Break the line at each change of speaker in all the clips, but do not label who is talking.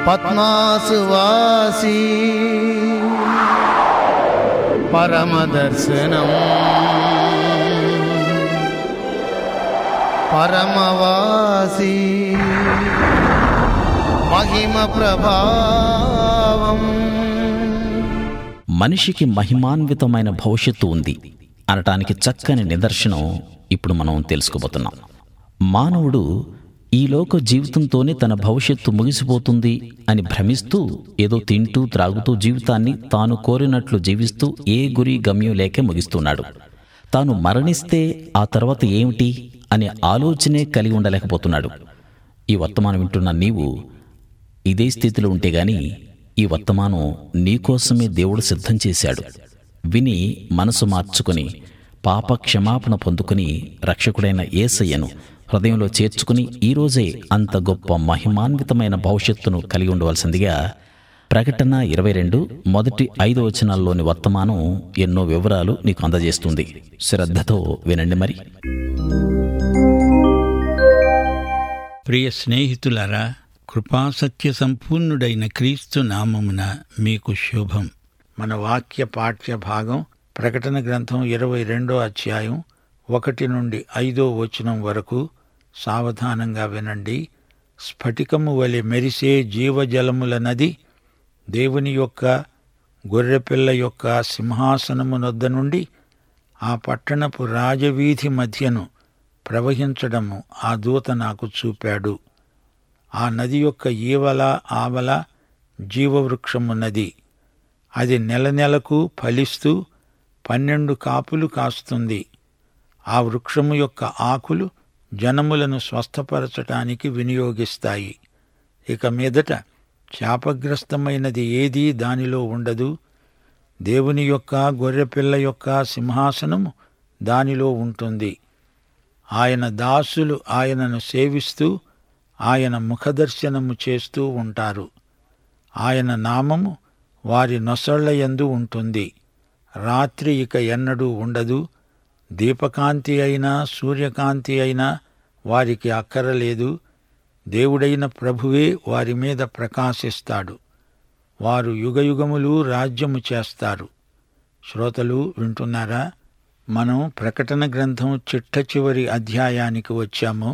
పద్మాసువాసి పరమదర్శనం పరమవాసి మహిమ ప్రభావం
మనిషికి మహిమాన్వితమైన భవిష్యత్తు ఉంది అనటానికి చక్కని నిదర్శనం ఇప్పుడు మనం తెలుసుకోబోతున్నాం మానవుడు ఈ లోక జీవితంతోనే తన భవిష్యత్తు ముగిసిపోతుంది అని భ్రమిస్తూ ఏదో తింటూ త్రాగుతూ జీవితాన్ని తాను కోరినట్లు జీవిస్తూ ఏ గురి గమ్యం లేకే ముగిస్తున్నాడు తాను మరణిస్తే ఆ తర్వాత ఏమిటి అనే ఆలోచనే కలిగి ఉండలేకపోతున్నాడు ఈ వర్తమానం వింటున్న నీవు ఇదే స్థితిలో ఉంటే గాని ఈ వర్తమానం నీకోసమే దేవుడు సిద్ధం చేశాడు విని మనసు మార్చుకుని పాప క్షమాపణ పొందుకుని రక్షకుడైన ఏసయ్యను హృదయంలో చేర్చుకుని ఈ రోజే అంత గొప్ప మహిమాన్వితమైన భవిష్యత్తును కలిగి ఉండవలసిందిగా ప్రకటన ఇరవై రెండు మొదటి ఐదు వచనాల్లోని వర్తమానం ఎన్నో వివరాలు నీకు అందజేస్తుంది శ్రద్ధతో వినండి మరి
ప్రియ స్నేహితులారా కృపాసత్య సంపూర్ణుడైన క్రీస్తు నామమున మీకు శుభం మన వాక్య పాఠ్య భాగం ప్రకటన గ్రంథం ఇరవై రెండో అధ్యాయం ఒకటి నుండి ఐదో వచనం వరకు సావధానంగా వినండి స్ఫటికము వలె మెరిసే జీవజలముల నది దేవుని యొక్క గొర్రెపిల్ల యొక్క సింహాసనము నొద్ద నుండి ఆ పట్టణపు రాజవీధి మధ్యను ప్రవహించడము ఆ దూత నాకు చూపాడు ఆ నది యొక్క ఈవల ఆవల జీవవృక్షము నది అది నెల నెలకు ఫలిస్తూ పన్నెండు కాపులు కాస్తుంది ఆ వృక్షము యొక్క ఆకులు జనములను స్వస్థపరచటానికి వినియోగిస్తాయి ఇక మీదట శాపగ్రస్తమైనది ఏదీ దానిలో ఉండదు దేవుని యొక్క గొర్రెపిల్ల యొక్క సింహాసనము దానిలో ఉంటుంది ఆయన దాసులు ఆయనను సేవిస్తూ ఆయన ముఖదర్శనము చేస్తూ ఉంటారు ఆయన నామము వారి నొసళ్లయందు ఉంటుంది రాత్రి ఇక ఎన్నడూ ఉండదు దీపకాంతి అయినా సూర్యకాంతి అయినా వారికి అక్కరలేదు దేవుడైన ప్రభువే వారి మీద ప్రకాశిస్తాడు వారు యుగయుగములు రాజ్యము చేస్తారు శ్రోతలు వింటున్నారా మనం ప్రకటన గ్రంథం చిట్ట చివరి అధ్యాయానికి వచ్చాము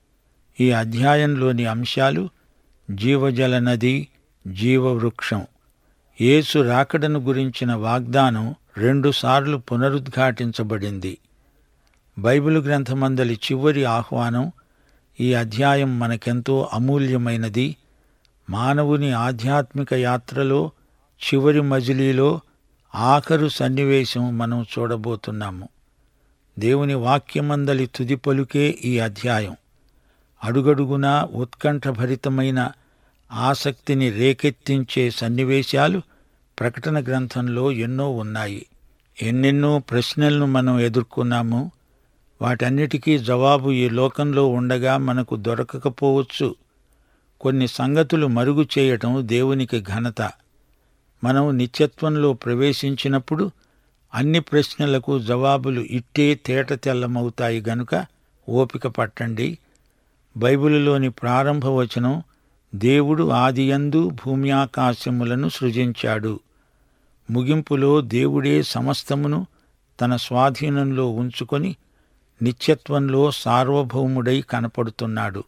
ఈ అధ్యాయంలోని అంశాలు జీవజల నది జీవవృక్షం యేసు రాకడను గురించిన వాగ్దానం రెండుసార్లు పునరుద్ఘాటించబడింది బైబిల్ గ్రంథమందలి చివరి ఆహ్వానం ఈ అధ్యాయం మనకెంతో అమూల్యమైనది మానవుని ఆధ్యాత్మిక యాత్రలో చివరి మజిలీలో ఆఖరు సన్నివేశం మనం చూడబోతున్నాము దేవుని వాక్యమందలి తుది పలుకే ఈ అధ్యాయం అడుగడుగునా ఉత్కంఠభరితమైన ఆసక్తిని రేకెత్తించే సన్నివేశాలు ప్రకటన గ్రంథంలో ఎన్నో ఉన్నాయి ఎన్నెన్నో ప్రశ్నలను మనం ఎదుర్కొన్నాము వాటన్నిటికీ జవాబు ఈ లోకంలో ఉండగా మనకు దొరకకపోవచ్చు కొన్ని సంగతులు మరుగు చేయటం దేవునికి ఘనత మనం నిత్యత్వంలో ప్రవేశించినప్పుడు అన్ని ప్రశ్నలకు జవాబులు ఇట్టే తేట తెల్లమవుతాయి గనుక ఓపిక పట్టండి బైబిలులోని ప్రారంభ వచనం దేవుడు ఆదియందు భూమ్యాకాశములను సృజించాడు ముగింపులో దేవుడే సమస్తమును తన స్వాధీనంలో ఉంచుకొని నిత్యత్వంలో సార్వభౌముడై కనపడుతున్నాడు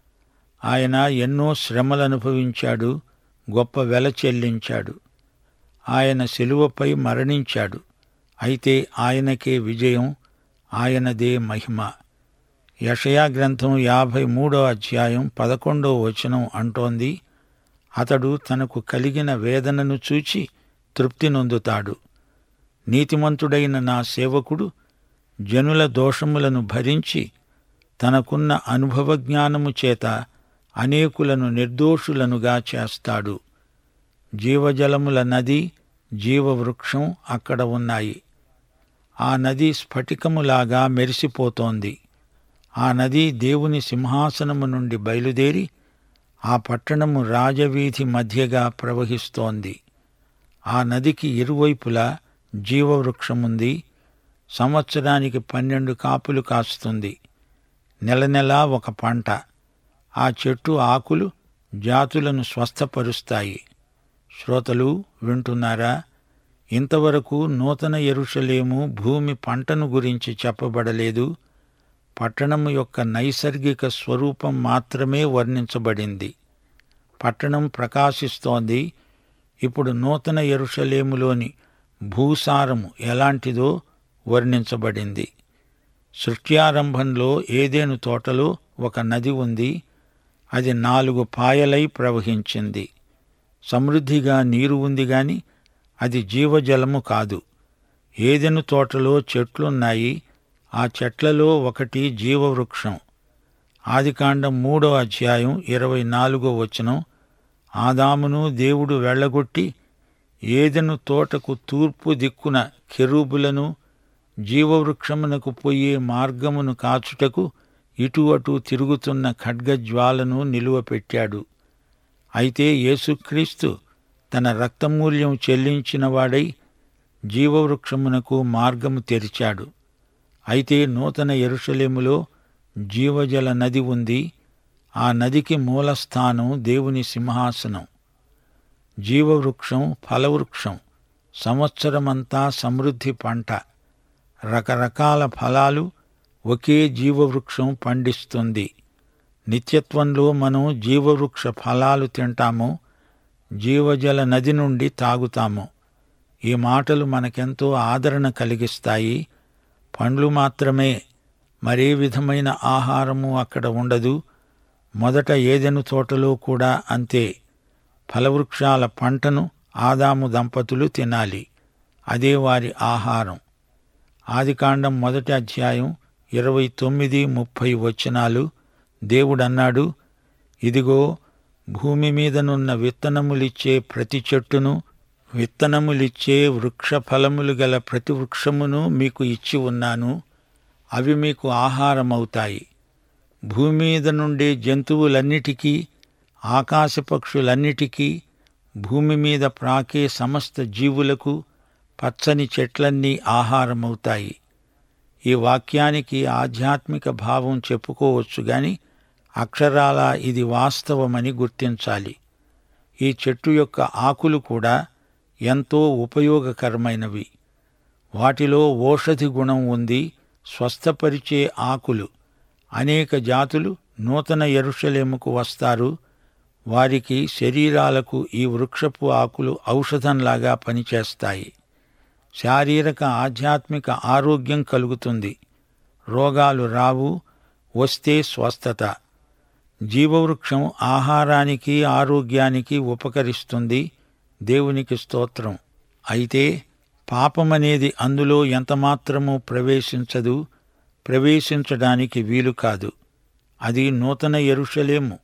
ఆయన ఎన్నో శ్రమలు అనుభవించాడు గొప్ప వెల చెల్లించాడు ఆయన శిలువపై మరణించాడు అయితే ఆయనకే విజయం ఆయనదే మహిమ యషయా గ్రంథం యాభై మూడో అధ్యాయం పదకొండో వచనం అంటోంది అతడు తనకు కలిగిన వేదనను చూచి తృప్తి నొందుతాడు నీతిమంతుడైన నా సేవకుడు జనుల దోషములను భరించి తనకున్న అనుభవ జ్ఞానము చేత అనేకులను నిర్దోషులనుగా చేస్తాడు జీవజలముల నది జీవవృక్షం అక్కడ ఉన్నాయి ఆ నది స్ఫటికములాగా మెరిసిపోతోంది ఆ నది దేవుని సింహాసనము నుండి బయలుదేరి ఆ పట్టణము రాజవీధి మధ్యగా ప్రవహిస్తోంది ఆ నదికి ఇరువైపులా జీవవృక్షముంది సంవత్సరానికి పన్నెండు కాపులు కాస్తుంది నెల నెలా ఒక పంట ఆ చెట్టు ఆకులు జాతులను స్వస్థపరుస్తాయి శ్రోతలు వింటున్నారా ఇంతవరకు నూతన ఎరుషలేము భూమి పంటను గురించి చెప్పబడలేదు పట్టణం యొక్క నైసర్గిక స్వరూపం మాత్రమే వర్ణించబడింది పట్టణం ప్రకాశిస్తోంది ఇప్పుడు నూతన ఎరుషలేములోని భూసారము ఎలాంటిదో వర్ణించబడింది సృష్ట్యారంభంలో ఏదేను తోటలో ఒక నది ఉంది అది నాలుగు పాయలై ప్రవహించింది సమృద్ధిగా నీరు ఉంది గాని అది జీవజలము కాదు ఏదెను తోటలో చెట్లున్నాయి ఆ చెట్లలో ఒకటి జీవవృక్షం ఆదికాండం మూడో అధ్యాయం ఇరవై నాలుగో వచనం ఆదామును దేవుడు వెళ్ళగొట్టి ఏదెను తోటకు తూర్పు దిక్కున కెరూబులను జీవవృక్షమునకు పోయే మార్గమును కాచుటకు ఇటు అటు తిరుగుతున్న ఖడ్గజ్వాలను నిలువపెట్టాడు అయితే యేసుక్రీస్తు తన రక్తమూల్యం చెల్లించినవాడై జీవవృక్షమునకు మార్గము తెరిచాడు అయితే నూతన ఎరుషలేములో జీవజల నది ఉంది ఆ నదికి మూలస్థానం దేవుని సింహాసనం జీవవృక్షం ఫలవృక్షం సంవత్సరమంతా సమృద్ధి పంట రకరకాల ఫలాలు ఒకే జీవవృక్షం పండిస్తుంది నిత్యత్వంలో మనం జీవవృక్ష ఫలాలు తింటాము జీవజల నది నుండి తాగుతాము ఈ మాటలు మనకెంతో ఆదరణ కలిగిస్తాయి పండ్లు మాత్రమే మరే విధమైన ఆహారము అక్కడ ఉండదు మొదట ఏదెను తోటలో కూడా అంతే ఫలవృక్షాల పంటను ఆదాము దంపతులు తినాలి అదే వారి ఆహారం ఆదికాండం మొదటి అధ్యాయం ఇరవై తొమ్మిది ముప్పై వచనాలు దేవుడన్నాడు ఇదిగో భూమి మీదనున్న విత్తనములిచ్చే ప్రతి చెట్టును విత్తనములిచ్చే వృక్ష ఫలములు గల ప్రతి వృక్షమును మీకు ఇచ్చి ఉన్నాను అవి మీకు ఆహారమవుతాయి భూమి మీద నుండే జంతువులన్నిటికీ ఆకాశ పక్షులన్నిటికీ భూమి మీద ప్రాకే సమస్త జీవులకు పచ్చని చెట్లన్నీ ఆహారమవుతాయి ఈ వాక్యానికి ఆధ్యాత్మిక భావం చెప్పుకోవచ్చు గాని అక్షరాల ఇది వాస్తవమని గుర్తించాలి ఈ చెట్టు యొక్క ఆకులు కూడా ఎంతో ఉపయోగకరమైనవి వాటిలో ఓషధి గుణం ఉంది స్వస్థపరిచే ఆకులు అనేక జాతులు నూతన ఎరుషలేముకు వస్తారు వారికి శరీరాలకు ఈ వృక్షపు ఆకులు ఔషధంలాగా పనిచేస్తాయి శారీరక ఆధ్యాత్మిక ఆరోగ్యం కలుగుతుంది రోగాలు రావు వస్తే స్వస్థత జీవవృక్షం ఆహారానికి ఆరోగ్యానికి ఉపకరిస్తుంది దేవునికి స్తోత్రం అయితే పాపమనేది అందులో ఎంతమాత్రమూ ప్రవేశించదు ప్రవేశించడానికి వీలు కాదు అది నూతన ఎరుషలేము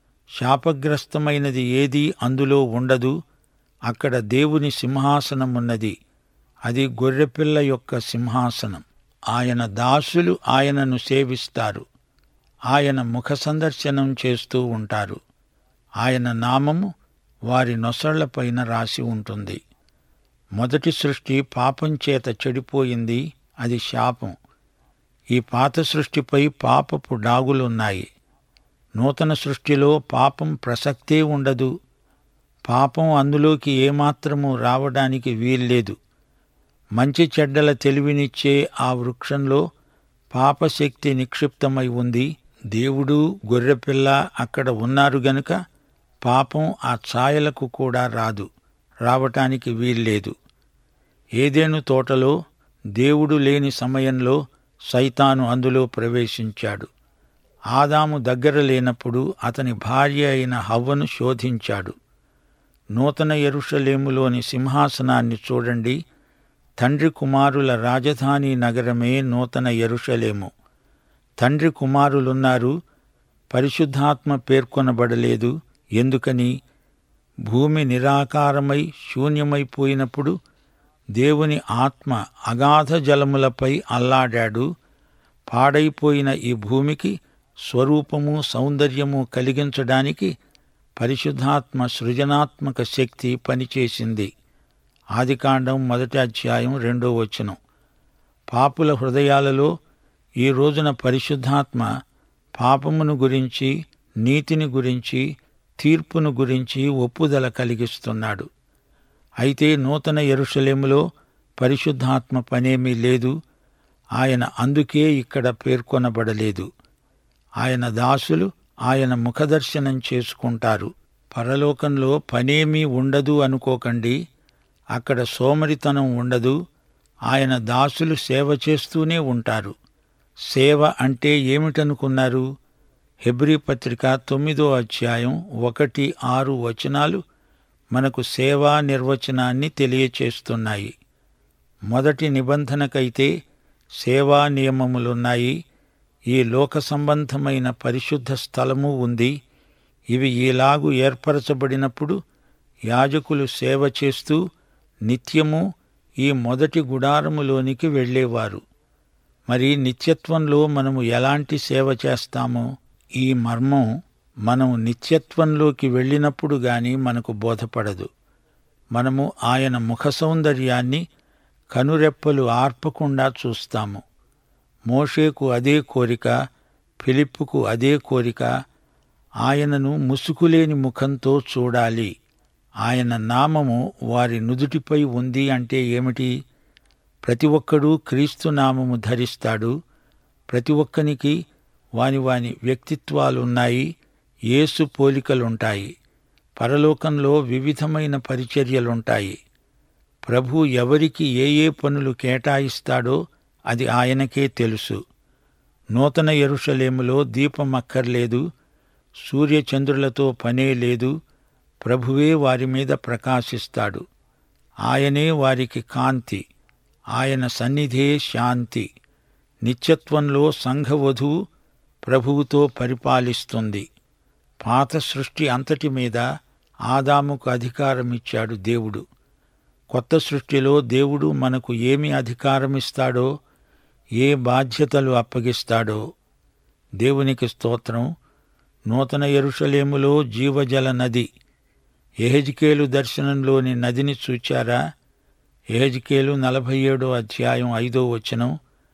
శాపగ్రస్తమైనది ఏదీ అందులో ఉండదు అక్కడ దేవుని సింహాసనమున్నది అది గొర్రెపిల్ల యొక్క సింహాసనం ఆయన దాసులు ఆయనను సేవిస్తారు ఆయన ముఖ సందర్శనం చేస్తూ ఉంటారు ఆయన నామము వారి నొసళ్లపైన రాసి ఉంటుంది మొదటి సృష్టి పాపం చేత చెడిపోయింది అది శాపం ఈ పాత సృష్టిపై పాపపు డాగులున్నాయి నూతన సృష్టిలో పాపం ప్రసక్తే ఉండదు పాపం అందులోకి ఏమాత్రము రావడానికి వీల్లేదు మంచి చెడ్డల తెలివినిచ్చే ఆ వృక్షంలో పాపశక్తి నిక్షిప్తమై ఉంది దేవుడు గొర్రెపిల్ల అక్కడ ఉన్నారు గనుక పాపం ఆ ఛాయలకు కూడా రాదు రావటానికి వీల్లేదు ఏదేను తోటలో దేవుడు లేని సమయంలో సైతాను అందులో ప్రవేశించాడు ఆదాము దగ్గర లేనప్పుడు అతని భార్య అయిన హవ్వను శోధించాడు నూతన ఎరుషలేములోని సింహాసనాన్ని చూడండి తండ్రి కుమారుల రాజధాని నగరమే నూతన ఎరుషలేము తండ్రి కుమారులున్నారు పరిశుద్ధాత్మ పేర్కొనబడలేదు ఎందుకని భూమి నిరాకారమై శూన్యమైపోయినప్పుడు దేవుని ఆత్మ అగాధ జలములపై అల్లాడాడు పాడైపోయిన ఈ భూమికి స్వరూపము సౌందర్యము కలిగించడానికి పరిశుద్ధాత్మ సృజనాత్మక శక్తి పనిచేసింది ఆదికాండం మొదటి అధ్యాయం రెండో వచనం పాపుల హృదయాలలో ఈ రోజున పరిశుద్ధాత్మ పాపమును గురించి నీతిని గురించి తీర్పును గురించి ఒప్పుదల కలిగిస్తున్నాడు అయితే నూతన ఎరుషలేములో పరిశుద్ధాత్మ పనేమీ లేదు ఆయన అందుకే ఇక్కడ పేర్కొనబడలేదు ఆయన దాసులు ఆయన ముఖదర్శనం చేసుకుంటారు పరలోకంలో పనేమీ ఉండదు అనుకోకండి అక్కడ సోమరితనం ఉండదు ఆయన దాసులు సేవ చేస్తూనే ఉంటారు సేవ అంటే ఏమిటనుకున్నారు హెబ్రీ పత్రిక తొమ్మిదో అధ్యాయం ఒకటి ఆరు వచనాలు మనకు సేవా నిర్వచనాన్ని తెలియచేస్తున్నాయి మొదటి నిబంధనకైతే సేవా నియమములున్నాయి ఈ లోక సంబంధమైన పరిశుద్ధ స్థలము ఉంది ఇవి ఈలాగు ఏర్పరచబడినప్పుడు యాజకులు సేవ చేస్తూ నిత్యము ఈ మొదటి గుడారములోనికి వెళ్ళేవారు మరి నిత్యత్వంలో మనము ఎలాంటి సేవ చేస్తామో ఈ మర్మం మనం నిత్యత్వంలోకి వెళ్ళినప్పుడు గాని మనకు బోధపడదు మనము ఆయన ముఖ సౌందర్యాన్ని కనురెప్పలు ఆర్పకుండా చూస్తాము మోషేకు అదే కోరిక ఫిలిప్పుకు అదే కోరిక ఆయనను ముసుకులేని ముఖంతో చూడాలి ఆయన నామము వారి నుదుటిపై ఉంది అంటే ఏమిటి ప్రతి ఒక్కడూ క్రీస్తు నామము ధరిస్తాడు ప్రతి ఒక్కనికి వాని వాని వ్యక్తిత్వాలున్నాయి యేసు పోలికలుంటాయి పరలోకంలో వివిధమైన పరిచర్యలుంటాయి ప్రభు ఎవరికి ఏ ఏ పనులు కేటాయిస్తాడో అది ఆయనకే తెలుసు నూతన ఎరుషలేములో దీపం అక్కర్లేదు సూర్యచంద్రులతో పనే లేదు ప్రభువే వారి మీద ప్రకాశిస్తాడు ఆయనే వారికి కాంతి ఆయన సన్నిధే శాంతి నిత్యత్వంలో సంఘవధువు ప్రభువుతో పరిపాలిస్తుంది పాత సృష్టి అంతటి మీద ఆదాముకు అధికారమిచ్చాడు దేవుడు కొత్త సృష్టిలో దేవుడు మనకు ఏమి అధికారమిస్తాడో ఏ బాధ్యతలు అప్పగిస్తాడో దేవునికి స్తోత్రం నూతన ఎరుషలేములో జీవజల నది ఎహెజ్కేలు దర్శనంలోని నదిని చూచారా ఎహెజ్కేలు నలభై ఏడో అధ్యాయం ఐదో వచనం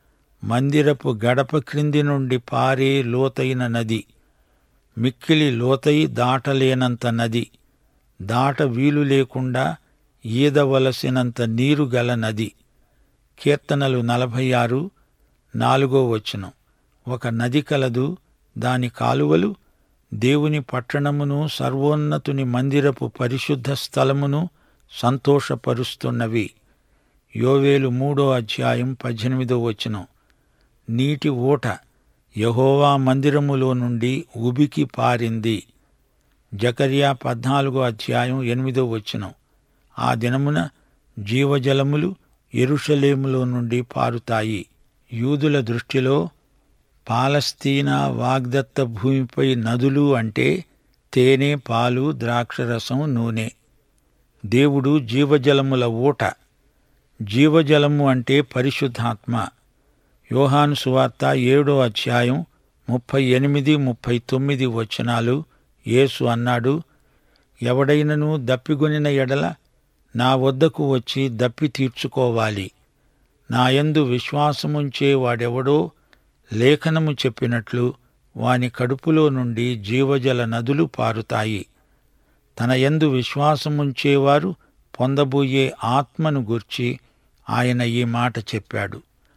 మందిరపు గడప క్రింది నుండి పారే లోతైన నది మిక్కిలి లోతై దాటలేనంత నది దాట వీలు లేకుండా ఈదవలసినంత నీరు గల నది కీర్తనలు నలభై ఆరు నాలుగో వచనం ఒక నది కలదు దాని కాలువలు దేవుని పట్టణమును సర్వోన్నతుని మందిరపు పరిశుద్ధ స్థలమును సంతోషపరుస్తున్నవి యోవేలు మూడో అధ్యాయం పద్దెనిమిదో వచనం నీటి ఊట యహోవా మందిరములో నుండి ఉబికి పారింది జకర్యా పద్నాలుగో అధ్యాయం ఎనిమిదో వచనం ఆ దినమున జీవజలములు ఎరుషలేములో నుండి పారుతాయి యూదుల దృష్టిలో పాలస్తీనా వాగ్దత్త భూమిపై నదులు అంటే తేనె పాలు ద్రాక్షరసం నూనె దేవుడు జీవజలముల ఊట జీవజలము అంటే పరిశుద్ధాత్మ యోహాను సువార్త ఏడో అధ్యాయం ముప్పై ఎనిమిది ముప్పై తొమ్మిది వచనాలు యేసు అన్నాడు ఎవడైనను దప్పిగొనిన ఎడల నా వద్దకు వచ్చి దప్పి తీర్చుకోవాలి నాయందు విశ్వాసముంచే వాడెవడో లేఖనము చెప్పినట్లు వాని కడుపులో నుండి జీవజల నదులు పారుతాయి తన యందు విశ్వాసముంచేవారు పొందబోయే ఆత్మను గూర్చి ఆయన ఈ మాట చెప్పాడు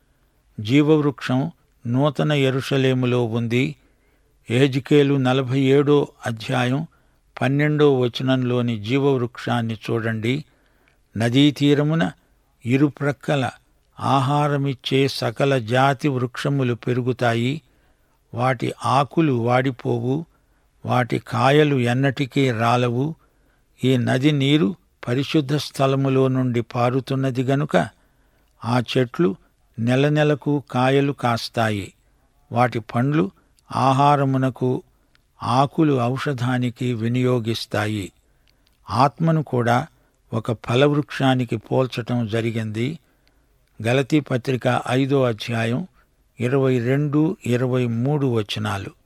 జీవవృక్షం నూతన ఎరుషలేములో ఉంది ఏజికేలు నలభై ఏడో అధ్యాయం పన్నెండో వచనంలోని జీవవృక్షాన్ని చూడండి నదీ తీరమున ఇరుప్రక్కల ఆహారమిచ్చే సకల జాతి వృక్షములు పెరుగుతాయి వాటి ఆకులు వాడిపోవు వాటి కాయలు ఎన్నటికీ రాలవు ఈ నది నీరు పరిశుద్ధ స్థలములో నుండి పారుతున్నది గనుక ఆ చెట్లు నెల నెలకు కాయలు కాస్తాయి వాటి పండ్లు ఆహారమునకు ఆకులు ఔషధానికి వినియోగిస్తాయి ఆత్మను కూడా ఒక ఫలవృక్షానికి పోల్చటం జరిగింది గలతీ పత్రిక ఐదో అధ్యాయం ఇరవై రెండు ఇరవై మూడు వచనాలు